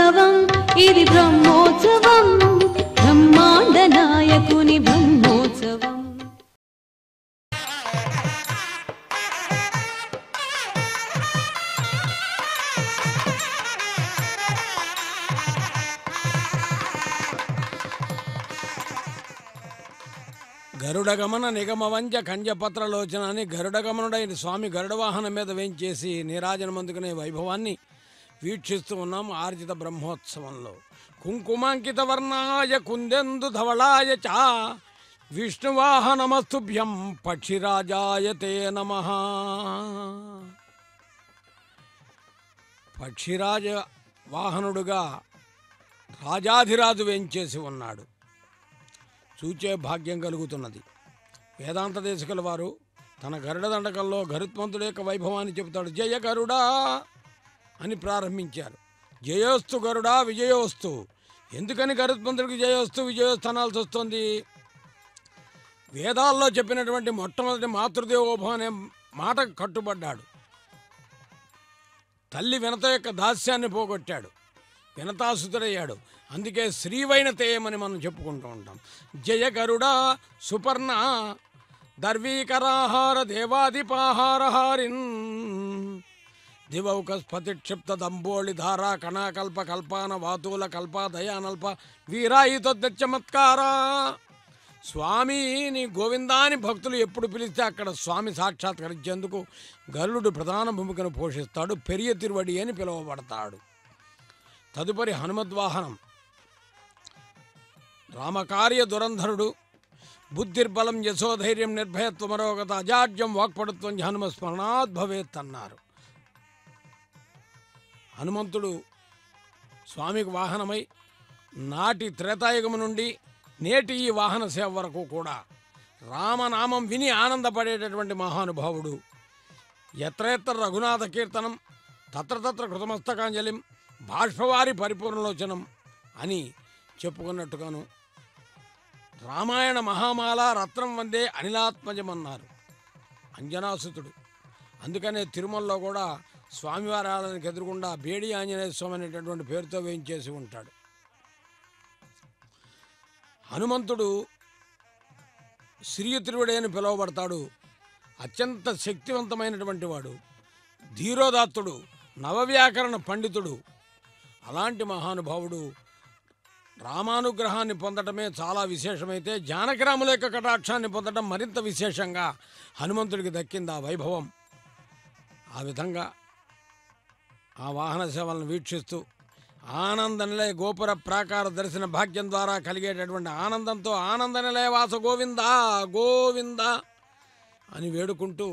బ్రహ్మోత్సవం ఇది బ్రహ్మోత్సవం బ్రహ్మాండ నాయకుని బ్రహ్మోత్సవం గరుడగమన నిగమవంజ కంజపత్రలోచన అని గరుడగమనుడైన స్వామి గరుడ వాహనం మీద వేంచేసి నీరాజనమందుకునే వైభవాన్ని వీక్షిస్తూ ఉన్నాం ఆర్జిత బ్రహ్మోత్సవంలో కుంకుమాంకిత వర్ణాయ కుందెందు ధవళాయ చ విష్ణువాహనమస్తుభ్యం పక్షిరాజాయ తే నమ పక్షిరాజ వాహనుడుగా రాజాధిరాజు వేంచేసి ఉన్నాడు చూచే భాగ్యం కలుగుతున్నది వేదాంత దేశకుల వారు తన గరుడ దండకంలో గరుత్మంతుడి యొక్క వైభవాన్ని చెబుతాడు జయ గరుడా అని ప్రారంభించారు జయోస్తు గరుడా విజయోస్తు ఎందుకని గరుత్మంతుడికి జయోస్తు విజయోస్తు అనాల్సి వస్తుంది వేదాల్లో చెప్పినటువంటి మొట్టమొదటి మాతృదేవోభవం అనే మాట కట్టుబడ్డాడు తల్లి వినత యొక్క దాస్యాన్ని పోగొట్టాడు వినతాసుతుడయ్యాడు అందుకే శ్రీవైనతేయమని మనం చెప్పుకుంటూ ఉంటాం జయ గరుడ సుపర్ణ దర్వీకరాహార దేవాదిపాహారహారిన్ దివౌకస్పతి క్షిప్త దంబోళి ధారా కణాకల్ప కల్పాన వాతూల కల్ప దయానల్ప వీరాయితో చమత్కారా స్వామిని గోవిందాని భక్తులు ఎప్పుడు పిలిస్తే అక్కడ స్వామి సాక్షాత్కరించేందుకు గరుడు ప్రధాన భూమికను పోషిస్తాడు పెరియ తిరువడి అని పిలువబడతాడు తదుపరి హనుమద్వాహనం రామకార్య దురంధరుడు బుద్ధిర్బలం యశోధైర్యం నిర్భయత్వమరోగత అజాడ్యం వాక్పడుత్వం హనుమ స్మరణాత్ భవేత్ అన్నారు హనుమంతుడు స్వామికి వాహనమై నాటి త్రేతాయుగము నుండి నేటి ఈ వాహన సేవ వరకు కూడా రామనామం విని ఆనందపడేటటువంటి మహానుభావుడు ఎత్రయత్ర రఘునాథ కీర్తనం తత్ర తత్ర కృతమస్తకాంజలిం బాష్పవారి పరిపూర్ణలోచనం అని చెప్పుకున్నట్టుగాను రామాయణ మహామాల రత్నం వందే అనిలాత్మజమన్నారు అంజనాసుతుడు అందుకనే తిరుమలలో కూడా స్వామివారి ఆలయానికి ఎదురుగుండా బేడి ఆంజనేయ స్వామి అనేటటువంటి పేరుతో వేయించేసి ఉంటాడు హనుమంతుడు శ్రీయుతుడే అని పిలువబడతాడు అత్యంత శక్తివంతమైనటువంటి వాడు ధీరోదాత్తుడు నవవ్యాకరణ పండితుడు అలాంటి మహానుభావుడు రామానుగ్రహాన్ని పొందడమే చాలా విశేషమైతే జానకిరాముల యొక్క కటాక్షాన్ని పొందడం మరింత విశేషంగా హనుమంతుడికి దక్కింది ఆ వైభవం ఆ విధంగా ఆ వాహన సేవలను వీక్షిస్తూ ఆనంద నిలయ గోపుర ప్రాకార దర్శన భాగ్యం ద్వారా కలిగేటటువంటి ఆనందంతో ఆనంద నిలయ వాస గోవింద గోవింద అని వేడుకుంటూ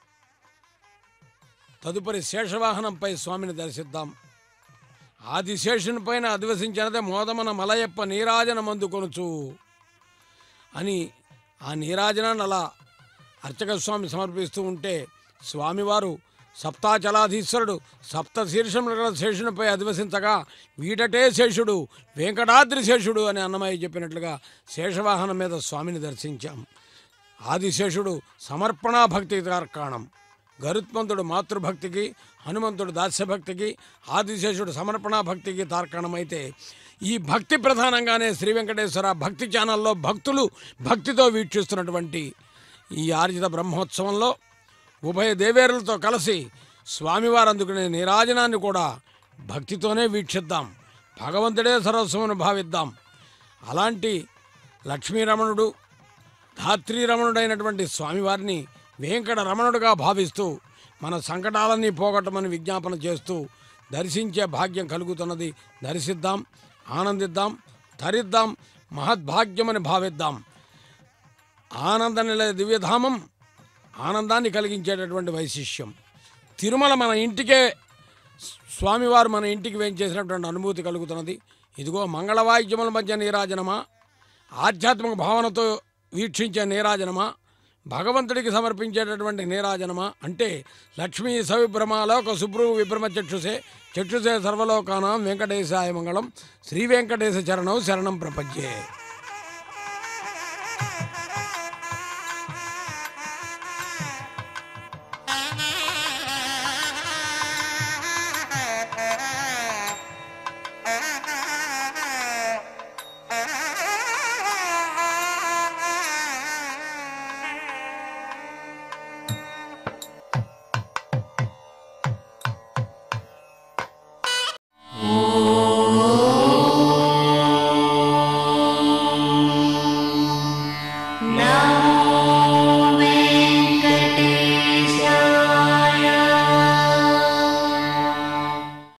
తదుపరి శేషవాహనంపై స్వామిని దర్శిద్దాం ఆదిశేషుని పైన అధివసించినదే మోదమన మలయప్ప నీరాజన మందుకొనుచు అని ఆ నీరాజనాన్ని అలా అర్చక స్వామి సమర్పిస్తూ ఉంటే స్వామివారు సప్తాచలాధీశ్వరుడు సప్త శీర్షముల గల శేషునిపై అధివసించగా వీటటే శేషుడు వెంకటాద్రి శేషుడు అని అన్నమయ్య చెప్పినట్లుగా శేషవాహనం మీద స్వామిని దర్శించాం ఆదిశేషుడు సమర్పణా భక్తి తార్కాణం గరుత్మంతుడు మాతృభక్తికి హనుమంతుడు దాస్యభక్తికి ఆదిశేషుడు సమర్పణా భక్తికి తార్కాణమైతే ఈ భక్తి ప్రధానంగానే శ్రీ వెంకటేశ్వర భక్తి ఛానల్లో భక్తులు భక్తితో వీక్షిస్తున్నటువంటి ఈ ఆర్జిత బ్రహ్మోత్సవంలో ఉభయ దేవేరులతో కలిసి స్వామివారు అందుకునే నీరాజనాన్ని కూడా భక్తితోనే వీక్షిద్దాం భగవంతుడే సర్వస్వమును భావిద్దాం అలాంటి లక్ష్మీరమణుడు ధాత్రీరమణుడైనటువంటి స్వామివారిని వెంకట రమణుడుగా భావిస్తూ మన సంకటాలన్నీ పోగొట్టమని విజ్ఞాపన చేస్తూ దర్శించే భాగ్యం కలుగుతున్నది దర్శిద్దాం ఆనందిద్దాం తరిద్దాం మహద్భాగ్యమని భావిద్దాం ఆనంద నిలయ దివ్యధామం ఆనందాన్ని కలిగించేటటువంటి వైశిష్యం తిరుమల మన ఇంటికే స్వామివారు మన ఇంటికి వేయించేసినటువంటి అనుభూతి కలుగుతున్నది ఇదిగో మంగళవాయిద్యముల మధ్య నీరాజనమా ఆధ్యాత్మిక భావనతో వీక్షించే నీరాజనమా భగవంతుడికి సమర్పించేటటువంటి నీరాజనమా అంటే లక్ష్మీ సవిభ్రమాలోక శుభ్రు విభ్రమ చక్షుసే చక్షుసే సర్వలోకానాం వెంకటేశాయ మంగళం శ్రీ వెంకటేశ చరణం శరణం ప్రపంచే